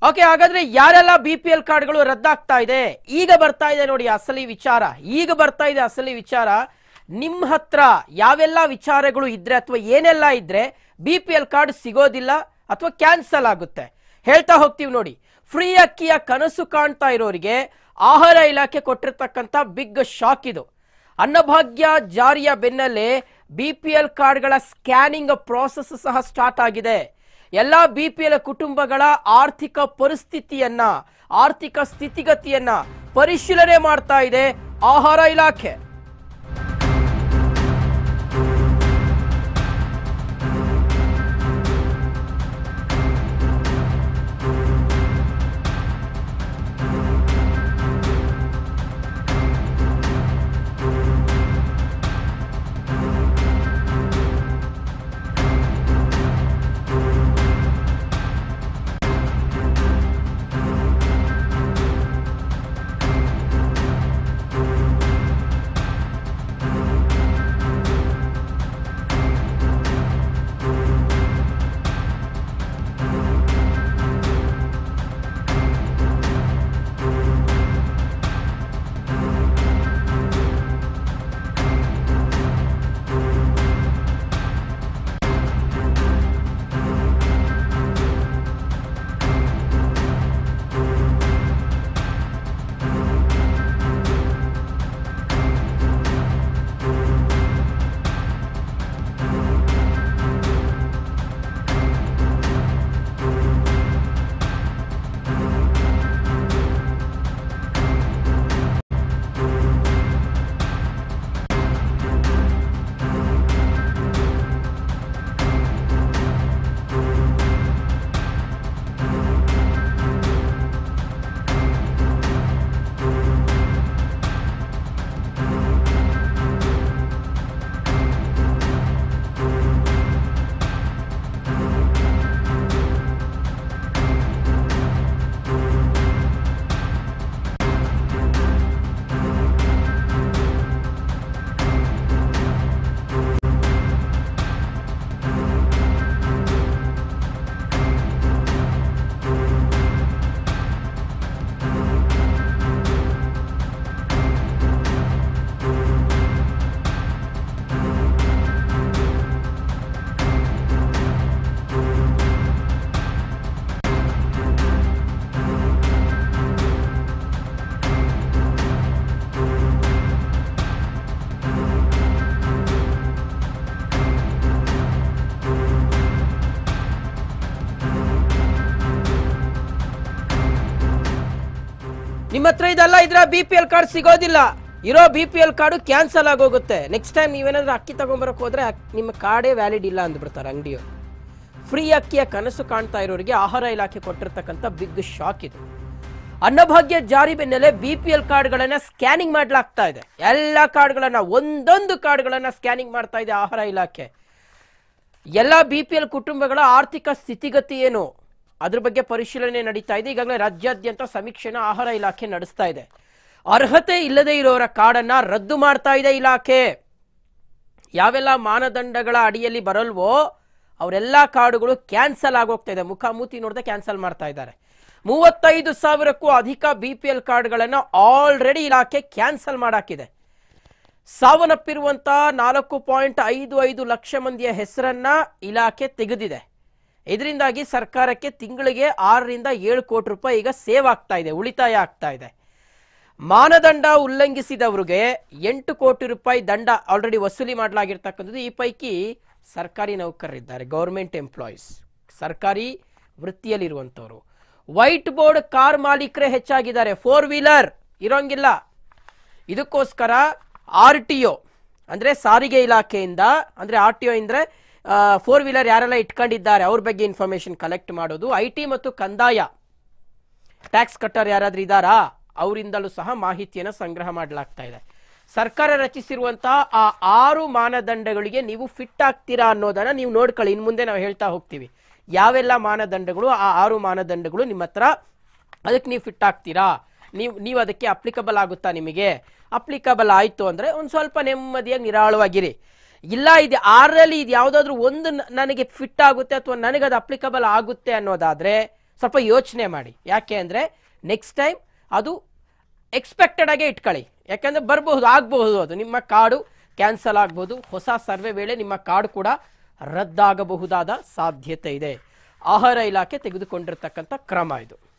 okay ಹಾಗಾದ್ರೆ ಯಾರೆಲ್ಲ B P L ಕಾರ್ಡ್ಗಳು ರದ್ದಾಗ್ತಾ ಇದೆ ಈಗ ಬರ್ತಾ ಇದೆ ನೋಡಿ ಅಸಲಿ ವಿಚಾರ ಈಗ ಬರ್ತಾ ಇದೆ ಅಸಲಿ ವಿಚಾರ ನಿಮ್ಮ ಹತ್ರ ಯಾವೆಲ್ಲ ವಿಚಾರಗಳು ಇದ್ರೆ ಅಥವಾ ಏನೆಲ್ಲ ಇದ್ರೆ ಬಿ ಪಿ ಎಲ್ ಕಾರ್ಡ್ ಸಿಗೋದಿಲ್ಲ ಅಥವಾ ಕ್ಯಾನ್ಸಲ್ ಆಗುತ್ತೆ ಹೇಳ್ತಾ ಹೋಗ್ತೀವಿ ನೋಡಿ ಫ್ರೀ ಅಕ್ಕಿಯ ಕನಸು ಕಾಣ್ತಾ ಇರೋರಿಗೆ ಆಹಾರ ಇಲಾಖೆ ಕೊಟ್ಟಿರ್ತಕ್ಕಂಥ ಬಿಗ್ ಶಾಕ್ ಇದು ಅನ್ನಭಾಗ್ಯ ಜಾರಿಯ ಬೆನ್ನಲ್ಲೇ ಬಿ ಪಿ ಎಲ್ ಕಾರ್ಡ್ಗಳ ಸ್ಕ್ಯಾನಿಂಗ್ ಪ್ರಾಸೆಸ್ ಸಹ ಸ್ಟಾರ್ಟ್ ಆಗಿದೆ ಎಲ್ಲ ಬಿ ಪಿ ಎಲ್ ಕುಟುಂಬಗಳ ಆರ್ಥಿಕ ಪರಿಸ್ಥಿತಿಯನ್ನ ಆರ್ಥಿಕ ಸ್ಥಿತಿಗತಿಯನ್ನ ಪರಿಶೀಲನೆ ಮಾಡ್ತಾ ಇದೆ ಆಹಾರ ಇಲಾಖೆ ನಿಮ್ಮ ಹತ್ರ ಇದೆಲ್ಲ ಇದ್ರೆ ಬಿ ಪಿ ಎಲ್ ಕಾರ್ಡ್ ಸಿಗೋದಿಲ್ಲ ಇರೋ B P L card cancel ಆಗೋಗುತ್ತೆ ನೆಕ್ಸ್ಟ್ ಟೈಮ್ ನೀವೇನಾದ್ರೂ ಅಕ್ಕಿ ತಗೊಂಬರಕ್ ಹೋದ್ರೆ ಅಕ್- ನಿಮ್ಮ ಕಾರ್ಡೇ ವ್ಯಾಲಿಡ್ ಇಲ್ಲ ಅಂದ್ಬಿಡ್ತಾರೆ ಅಂಗಡಿಯವರು ಫ್ರೀ ಅಕ್ಕಿಯ ಕನಸು ಕಾಣ್ತಾ ಇರೋರಿಗೆ ಆಹಾರ ಇಲಾಖೆ ಕೊಟ್ಟಿರ್ತಕ್ಕಂಥ ಬಿಗ್ ಶಾಕ್ ಇದು ಅನ್ನಭಾಗ್ಯ ಜಾರಿ ಬೆನ್ನಲ್ಲೇ ಬಿ ಪಿ ಎಲ್ ಕಾರ್ಡ್ಗಳನ್ನ ಸ್ಕ್ಯಾನಿಂಗ್ ಮಾಡ್ಲಾಗ್ತಾ ಇದೆ ಎಲ್ಲ ಕಾರ್ಡ್ಗಳನ್ನ ಒಂದೊಂದು ಕಾರ್ಡ್ಗಳನ್ನ ಸ್ಕ್ಯಾನಿಂಗ್ ಮಾಡ್ತಾ ಇದೆ ಆಹಾರ ಇಲಾಖೆ ಎಲ್ಲ ಬಿ ಪಿ ಎಲ್ ಕುಟುಂಬಗಳ ಆರ್ಥಿಕ ಸ್ಥಿತಿಗತಿ ಏನು ಅದ್ರ ಬಗ್ಗೆ ಪರಿಶೀಲನೆ ನಡೀತಾ ಇದೆ ಈಗಾಗಲೇ ರಾಜ್ಯಾದ್ಯಂತ ಸಮೀಕ್ಷೆನ ಆಹಾರ ಇಲಾಖೆ ನಡೆಸ್ತಾ ಇದೆ ಅರ್ಹತೆ ಇಲ್ಲದೆ ಇರೋರ ಕಾರ್ಡನ್ನ ರದ್ದು ಮಾಡ್ತಾ ಇದೆ ಇಲಾಖೆ ಯಾವೆಲ್ಲ ಮಾನದಂಡಗಳ ಅಡಿಯಲ್ಲಿ ಬರಲ್ವೋ ಅವರೆಲ್ಲ ಕಾರ್ಡುಗಳು ಕ್ಯಾನ್ಸಲ್ ಆಗೋಗ್ತಾ ಇದೆ ಮುಖಾಮುಖಿ ನೋಡದೆ ಕ್ಯಾನ್ಸಲ್ ಮಾಡ್ತಾ ಇದ್ದಾರೆ ಮೂವತ್ತೈದು ಸಾವಿರಕ್ಕೂ ಅಧಿಕ ಬಿ ಪಿ ಎಲ್ ಕಾರ್ಡ್ಗಳನ್ನು ಆಲ್ರೆಡಿ ಇಲಾಖೆ ಕ್ಯಾನ್ಸಲ್ ಮಾಡಾಕಿದೆ ಸಾವನ್ನಪ್ಪಿರುವಂತ ನಾಲ್ಕು ಪಾಯಿಂಟ್ ಐದು ಐದು ಲಕ್ಷ ಮಂದಿಯ ಹೆಸರನ್ನ ಇಲಾಖೆ ತೆಗೆದಿದೆ ಇದರಿಂದಾಗಿ ಸರ್ಕಾರಕ್ಕೆ ತಿಂಗಳಿಗೆ ಆರರಿಂದ ಏಳು ಕೋಟಿ ರೂಪಾಯಿ ಈಗ ಸೇವ್ ಆಗ್ತಾ ಇದೆ ಉಳಿತಾಯ ಆಗ್ತಾ ಇದೆ ಮಾನದಂಡ ಉಲ್ಲಂಘಿಸಿದವರಿಗೆ ಎಂಟು ಕೋಟಿ ರೂಪಾಯಿ ದಂಡ ಆಲ್ರೆಡಿ ವಸೂಲಿ ಮಾಡಲಾಗಿರ್ತಕ್ಕಂಥದ್ದು ಈ ಪೈಕಿ ಸರ್ಕಾರಿ ನೌಕರರಿದ್ದಾರೆ ಗೌರ್ಮೆಂಟ್ ಎಂಪ್ಲಾಯೀಸ್ ಸರ್ಕಾರಿ ವೃತ್ತಿಯಲ್ಲಿರುವಂಥವ್ರು ವೈಟ್ ಬೋರ್ಡ್ ಕಾರ್ ಮಾಲೀಕರೇ ಹೆಚ್ಚಾಗಿದ್ದಾರೆ ಫೋರ್ ವೀಲರ್ ಇರೋಂಗಿಲ್ಲ ಇದಕ್ಕೋಸ್ಕರ ಆರ್ ಟಿ ಒ ಅಂದರೆ ಸಾರಿಗೆ ಇಲಾಖೆಯಿಂದ ಅಂದರೆ ಆರ್ ಟಿ ಒ ಅಂದರೆ ಫೋರ್ ವೀಲರ್ ಯಾರೆಲ್ಲ ಇಟ್ಕೊಂಡಿದ್ದಾರೆ ಅವ್ರ ಬಗ್ಗೆ ಇನ್ಫಾರ್ಮೇಶನ್ ಕಲೆಕ್ಟ್ ಮಾಡೋದು ಐ ಟಿ ಮತ್ತು ಕಂದಾಯ ಟ್ಯಾಕ್ಸ್ ಕಟ್ಟರ್ ಯಾರಾದ್ರೂ ಇದ್ದಾರಾ ಅವರಿಂದಲೂ ಸಹ ಮಾಹಿತಿಯನ್ನು ಸಂಗ್ರಹ ಮಾಡಲಾಗ್ತಾ ಇದೆ ಸರ್ಕಾರ ರಚಿಸಿರುವಂತಹ ಆ ಆರು ಮಾನದಂಡಗಳಿಗೆ ನೀವು ಫಿಟ್ ಆಗ್ತೀರಾ ಅನ್ನೋದನ್ನ ನೀವು ನೋಡ್ಕೊಳ್ಳಿ ಇನ್ನು ಮುಂದೆ ನಾವು ಹೇಳ್ತಾ ಹೋಗ್ತೀವಿ ಯಾವೆಲ್ಲ ಮಾನದಂಡಗಳು ಆ ಆರು ಮಾನದಂಡಗಳು ನಿಮ್ಮ ಹತ್ರ ಅದಕ್ಕೆ ನೀವು ಫಿಟ್ ಆಗ್ತೀರಾ ನೀವು ನೀವು ಅದಕ್ಕೆ ಅಪ್ಲಿಕಬಲ್ ಆಗುತ್ತಾ ನಿಮಗೆ ಅಪ್ಲಿಕಬಲ್ ಆಯಿತು ಅಂದರೆ ಒಂದು ಸ್ವಲ್ಪ ನೆಮ್ಮದಿಯಾಗಿ ನಿರಾಳವಾಗಿರಿ ಇಲ್ಲ ಇದು ಆರಲ್ಲಿ ಇದು ಯಾವುದಾದ್ರೂ ಒಂದು ನ- ನನಗೆ ಫಿಟ್ ಆಗುತ್ತೆ ಅಥವಾ ನನಗೆ ಅದು ಅಪ್ಲಿಕಬಲ್ ಆಗುತ್ತೆ ಅನ್ನೋದಾದ್ರೆ ಸ್ವಲ್ಪ ಯೋಚನೆ ಮಾಡಿ ಯಾಕೆ ಅಂದರೆ ನೆಕ್ಸ್ಟ್ ಟೈಮ್ ಅದು ಎಕ್ಸ್ಪೆಕ್ಟೆಡ್ ಆಗೇ ಇಟ್ಕೊಳ್ಳಿ ಯಾಕಂದ್ರೆ ಬರಬಹುದು ಆಗಬಹುದು ಅದು ನಿಮ್ಮ ಕಾರ್ಡು ಕ್ಯಾನ್ಸಲ್ ಆಗ್ಬೋದು ಹೊಸ ಸರ್ವೆ ವೇಳೆ ನಿಮ್ಮ ಕಾರ್ಡ್ ಕೂಡ ರದ್ದಾಗಬಹುದಾದ ಸಾಧ್ಯತೆ ಇದೆ ಆಹಾರ ಇಲಾಖೆ ತೆಗೆದುಕೊಂಡಿರ್ತಕ್ಕಂಥ ಕ್ರಮ ಇದು